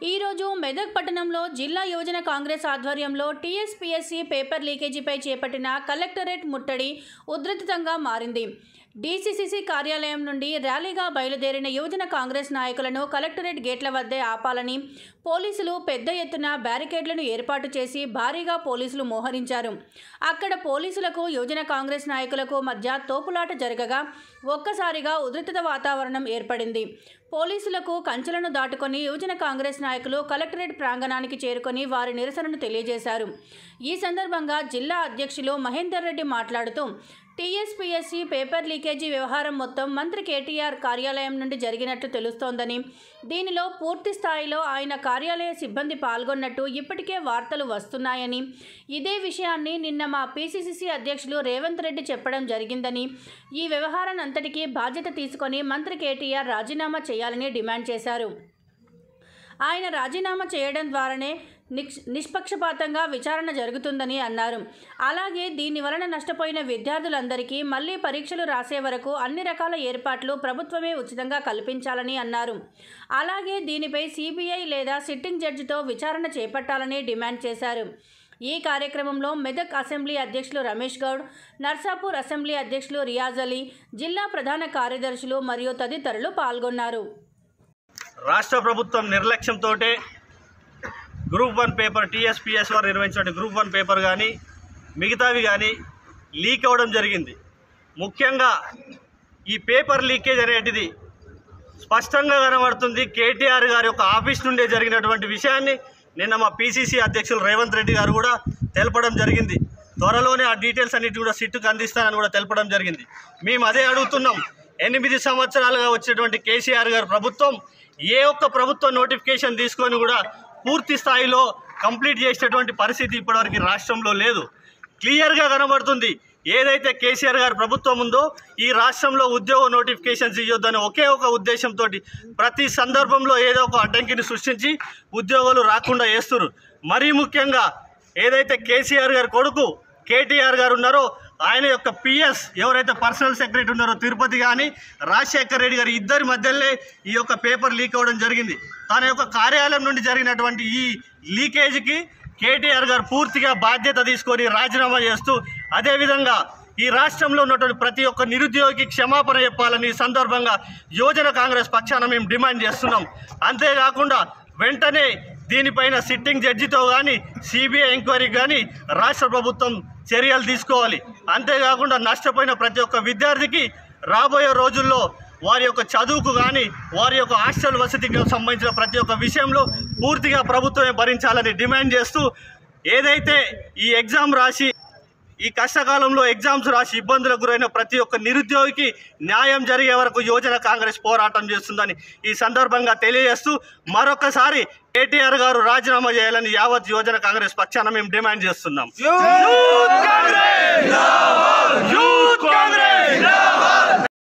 ఈరోజు మెదక్ పట్టణంలో జిల్లా యువజన కాంగ్రెస్ ఆధ్వర్యంలో టీఎస్పీఎస్సీ పేపర్ లీకేజీపై చేపట్టిన కలెక్టరేట్ ముట్టడి ఉధృతంగా మారింది డీసీసీసీ కార్యాలయం నుండి ర్యాలీగా బయలుదేరిన యువజన కాంగ్రెస్ నాయకులను కలెక్టరేట్ గేట్ల వద్దే ఆపాలని పోలీసులు పెద్ద ఎత్తున బ్యారికేడ్లను ఏర్పాటు చేసి భారీగా పోలీసులు మోహరించారు అక్కడ పోలీసులకు యువజన కాంగ్రెస్ నాయకులకు మధ్య తోపులాట జరగగా ఒక్కసారిగా ఉధృత వాతావరణం ఏర్పడింది పోలీసులకు కంచెలను దాటుకొని యువజన కాంగ్రెస్ నాయకులు కలెక్టరేట్ ప్రాంగణానికి చేరుకొని వారి నిరసనను తెలియజేశారు ఈ సందర్భంగా జిల్లా అధ్యక్షులు మహేందర్ రెడ్డి మాట్లాడుతూ టీఎస్పీఎస్సీ పేపర్ లీకేజీ వ్యవహారం మొత్తం మంత్రి కేటీఆర్ కార్యాలయం నుండి జరిగినట్లు తెలుస్తోందని దీనిలో పూర్తి స్థాయిలో ఆయన కార్యాలయ సిబ్బంది పాల్గొన్నట్టు ఇప్పటికే వార్తలు వస్తున్నాయని ఇదే విషయాన్ని నిన్న మా పీసీసీసీ అధ్యక్షులు రేవంత్ రెడ్డి చెప్పడం జరిగిందని ఈ వ్యవహారాన్నంతటికీ బాధ్యత తీసుకొని మంత్రి కేటీఆర్ రాజీనామా చేయాలని డిమాండ్ చేశారు ఆయన రాజీనామా చేయడం ద్వారానే నిక్ష్ నిష్పక్షపాతంగా విచారణ జరుగుతుందని అన్నారు అలాగే దీని వలన నష్టపోయిన విద్యార్థులందరికీ మళ్లీ పరీక్షలు రాసే వరకు అన్ని రకాల ఏర్పాట్లు ప్రభుత్వమే ఉచితంగా కల్పించాలని అన్నారు అలాగే దీనిపై సిబిఐ లేదా సిట్టింగ్ జడ్జితో విచారణ చేపట్టాలని డిమాండ్ చేశారు ఈ కార్యక్రమంలో మెదక్ అసెంబ్లీ అధ్యక్షులు రమేష్ గౌడ్ నర్సాపూర్ అసెంబ్లీ అధ్యక్షులు రియాజ్ అలీ జిల్లా ప్రధాన కార్యదర్శులు మరియు తదితరులు పాల్గొన్నారు రాష్ట్ర ప్రభుత్వం నిర్లక్ష్యంతో గ్రూప్ వన్ పేపర్ టీఎస్పీఎస్ వారు నిర్వహించిన గ్రూప్ వన్ పేపర్ కానీ మిగతావి కానీ లీక్ అవ్వడం జరిగింది ముఖ్యంగా ఈ పేపర్ లీకేజ్ అనేటిది స్పష్టంగా కనబడుతుంది కేటీఆర్ గారి యొక్క ఆఫీస్ నుండే జరిగినటువంటి విషయాన్ని నిన్న మా పీసీసీ అధ్యక్షులు రేవంత్ రెడ్డి గారు కూడా తెలపడం జరిగింది త్వరలోనే ఆ డీటెయిల్స్ అన్నిటి కూడా సిట్టుకు అందిస్తానని కూడా తెలపడం జరిగింది మేము అదే అడుగుతున్నాం ఎనిమిది సంవత్సరాలుగా వచ్చేటువంటి కేసీఆర్ గారి ప్రభుత్వం ఏ ఒక్క ప్రభుత్వ నోటిఫికేషన్ తీసుకొని కూడా పూర్తి స్థాయిలో కంప్లీట్ చేసేటువంటి పరిస్థితి ఇప్పటివరకు రాష్ట్రంలో లేదు క్లియర్గా కనబడుతుంది ఏదైతే కేసీఆర్ గారి ప్రభుత్వం ఉందో ఈ రాష్ట్రంలో ఉద్యోగ నోటిఫికేషన్స్ ఇవ్వొద్దని ఒకే ఒక ఉద్దేశంతో ప్రతి సందర్భంలో ఏదో ఒక అడ్డంకిని సృష్టించి ఉద్యోగాలు రాకుండా చేస్తున్నారు మరీ ముఖ్యంగా ఏదైతే కేసీఆర్ గారి కొడుకు కేటీఆర్ గారు ఉన్నారో ఆయన యొక్క పిఎస్ ఎవరైతే పర్సనల్ సెక్రటరీ ఉన్నారో తిరుపతి కానీ రాజశేఖర్ రెడ్డి గారి ఇద్దరి మధ్యలోనే ఈ యొక్క పేపర్ లీక్ అవ్వడం జరిగింది తన యొక్క కార్యాలయం నుండి జరిగినటువంటి ఈ లీకేజీకి కేటీఆర్ గారు పూర్తిగా బాధ్యత తీసుకొని రాజీనామా చేస్తూ అదేవిధంగా ఈ రాష్ట్రంలో ఉన్నటువంటి ప్రతి ఒక్క నిరుద్యోగికి క్షమాపణ చెప్పాలని ఈ సందర్భంగా యువజన కాంగ్రెస్ పక్షాన మేము డిమాండ్ చేస్తున్నాం అంతేకాకుండా వెంటనే దీనిపైన సిట్టింగ్ జడ్జితో కానీ సిబిఐ ఎంక్వైరీకి కానీ రాష్ట్ర ప్రభుత్వం చర్యలు తీసుకోవాలి అంతేకాకుండా నష్టపోయిన ప్రతి ఒక్క విద్యార్థికి రాబోయే రోజుల్లో వారి యొక్క చదువుకు కానీ వారి యొక్క హాస్టల్ వసతికి సంబంధించిన ప్రతి ఒక్క విషయంలో పూర్తిగా ప్రభుత్వమే భరించాలని డిమాండ్ చేస్తూ ఏదైతే ఈ ఎగ్జామ్ రాసి ఈ కష్టకాలంలో ఎగ్జామ్స్ రాసి ఇబ్బందులకు గురైన ప్రతి ఒక్క నిరుద్యోగికి న్యాయం జరిగే వరకు యువజన కాంగ్రెస్ పోరాటం చేస్తుందని ఈ సందర్భంగా తెలియజేస్తూ మరొకసారి కేటీఆర్ గారు రాజీనామా చేయాలని యావత్ యువజన కాంగ్రెస్ పక్షాన మేము డిమాండ్ చేస్తున్నాం యూత్ కాంగ్రెస్